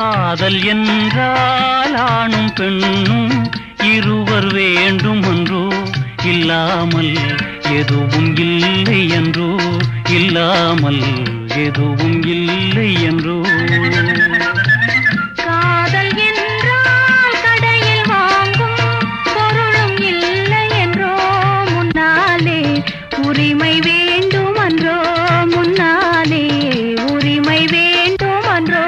காதல் என்றால் ஆணும் பெண்ணும் இருவர் வேண்டும் என்றோ இல்லாமல் எதுவும் இல்லை என்றோ இல்லாமல் எதுவும் இல்லை என்றோ காதல் என்றால் கடையில் வாங்கும் பொருளும் இல்லை என்றோ முன்னாலே உரிமை வேண்டும் அன்றோ முன்னாலே உரிமை வேண்டும் அன்றோ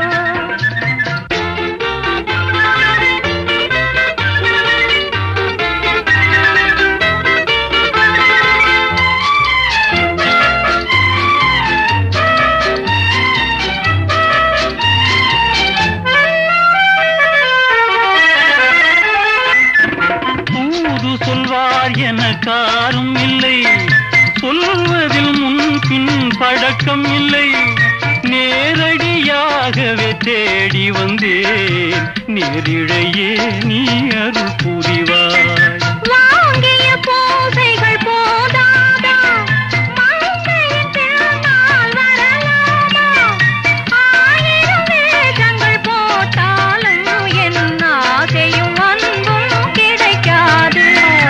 தூது சொல்வார் என காரும் இல்லை சொல்வதில் முன்பின் பழக்கம் இல்லை நேரடியாகவே தேடி வந்தேன் நேரிழையே நீ அருள் புரிவாய் வாங்கிய பூசைகள் போதாதா மங்கையின் திருநாள் வரலாமா ஆயிரம் வேஷங்கள் போட்டாலும் என் ஆசையும் அன்பும் கிடைக்காது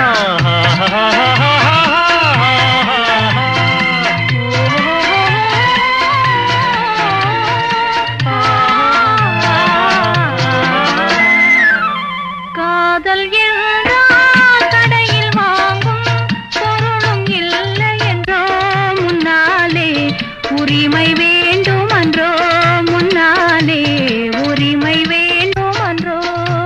காதல் என்றால் கடையில் வாங்கும் பொருளும் இல்லை என்றோ முன்னாலே உரிமை வேண்டும் அன்றோ முன்னாலே உரிமை வேண்டும் அன்றோ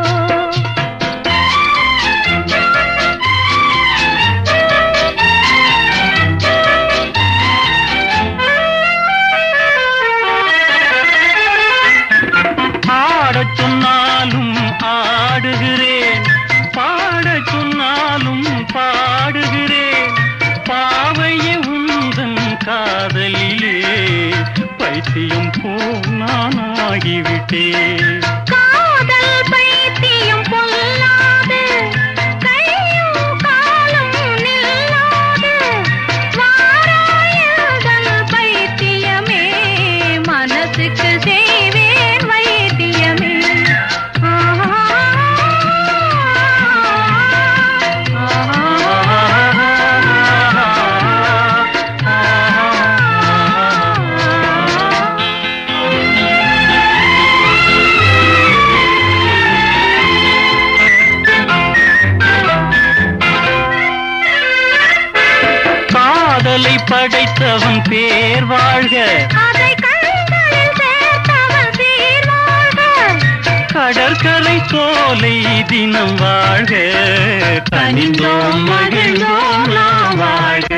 ஆடச் சொன்னாலும் ஆடுகிறேன் பாடச் சொன்னாலும் பாடுகிறேன் பாவையே உந்தன் காதலிலே பைத்தியம் போல் நான் ஆகிவிட்டேன் காதல் பைத்தியம் பொல்லாது கையும் காலும் நில்லாது வாராயதல் பைத்தியமே மனசுக்கு செய்வேன் வைத்தியமே ஆஹா. காதலை படைத்தவன் பேர் வாழ்க அதை கண்களில் சேர்த்தவன் சீர்வாழ்க கடற்கரை சோலை தினம் வாழ்க கனிந்தோம் மகிழ்ந்தோம் நாம் வாழ்க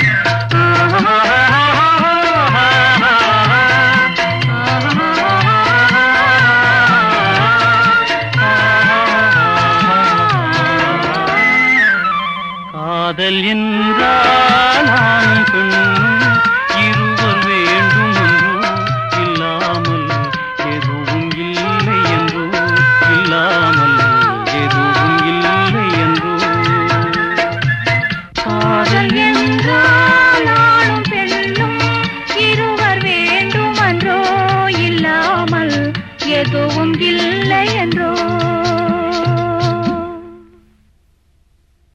காதல் என்றால் ஆணும் பெண்ணும் இருவர் வேண்டும் என்றோ இல்லாமல் எதுவும் இல்லை என்றோ இல்லாமல் எதுவும் இல்லை என்றோ காதல் என்றால் ஆணும் பெண்ணும் இருவர் வேண்டும் அன்றோ இல்லாமல் எதுவும் இல்லை என்றோ